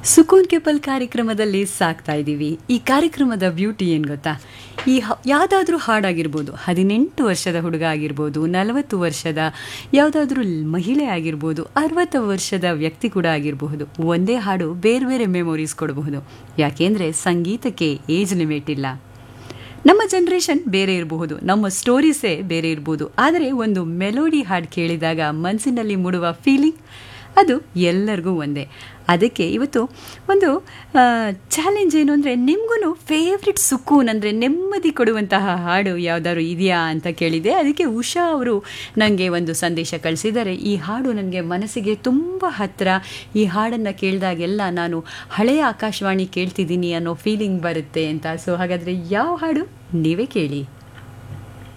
ಸುಕೂನ್ capable ಕಾರ್ಯಕ್ರಮದಲ್ಲಿ ಸಾಕ್ತಾ ಇದ್ದೀವಿ ಈ ಕಾರ್ಯಕ್ರಮದ ಬ್ಯೂಟಿ ಏನು ಗೊತ್ತಾ ಈ ಯಾವುದಾದ್ರೂ ಹಾಡಾಗಿರ್ಬೋದು ಹದಿನೆಂಟು ವರ್ಷದ ಹುಡುಗ ಆಗಿರ್ಬೋದು ನಲವತ್ತು ವರ್ಷದ ಯಾವುದಾದ್ರೂ ಮಹಿಳೆ ಆಗಿರ್ಬೋದು ಅರವತ್ತು ವರ್ಷದ ವ್ಯಕ್ತಿ ಕೂಡ ಆಗಿರಬಹುದು ಒಂದೇ ಹಾಡು ಬೇರೆ ಬೇರೆ ಮೆಮೊರೀಸ್ ಕೊಡಬಹುದು ಯಾಕೆಂದರೆ ಸಂಗೀತಕ್ಕೆ ಏಜ್ ಲಿಮಿಟ್ ಇಲ್ಲ ನಮ್ಮ ಜನ್ರೇಷನ್ ಬೇರೆ ಇರಬಹುದು ನಮ್ಮ ಸ್ಟೋರೀಸೇ ಬೇರೆ ಇರ್ಬೋದು ಆದರೆ ಒಂದು ಮೆಲೋಡಿ ಹಾಡು ಕೇಳಿದಾಗ ಮನಸ್ಸಿನಲ್ಲಿ ಮೂಡುವ ಫೀಲಿಂಗ್ ಅದು ಎಲ್ಲರಿಗೂ ಒಂದೇ ಅದಕ್ಕೆ ಇವತ್ತು ಒಂದು ಚಾಲೆಂಜ್ ಏನು ಅಂದರೆ ನಿಮಗೂ ಫೇವ್ರೆಟ್ ಸುಕೂನ್ ಅಂದರೆ ನೆಮ್ಮದಿ ಕೊಡುವಂತಹ ಹಾಡು ಯಾವುದಾದ್ರು ಇದೆಯಾ ಅಂತ ಕೇಳಿದೆ ಅದಕ್ಕೆ ಉಷಾ ಅವರು ನನಗೆ ಒಂದು ಸಂದೇಶ ಕಳಿಸಿದ್ದಾರೆ ಈ ಹಾಡು ನನಗೆ ಮನಸ್ಸಿಗೆ ತುಂಬ ಹತ್ತಿರ ಈ ಹಾಡನ್ನು ಕೇಳಿದಾಗೆಲ್ಲ ನಾನು ಹಳೆಯ ಆಕಾಶವಾಣಿ ಕೇಳ್ತಿದ್ದೀನಿ ಅನ್ನೋ ಫೀಲಿಂಗ್ ಬರುತ್ತೆ ಅಂತ ಸೊ ಹಾಗಾದರೆ ಯಾವ ಹಾಡು ನೀವೇ ಕೇಳಿ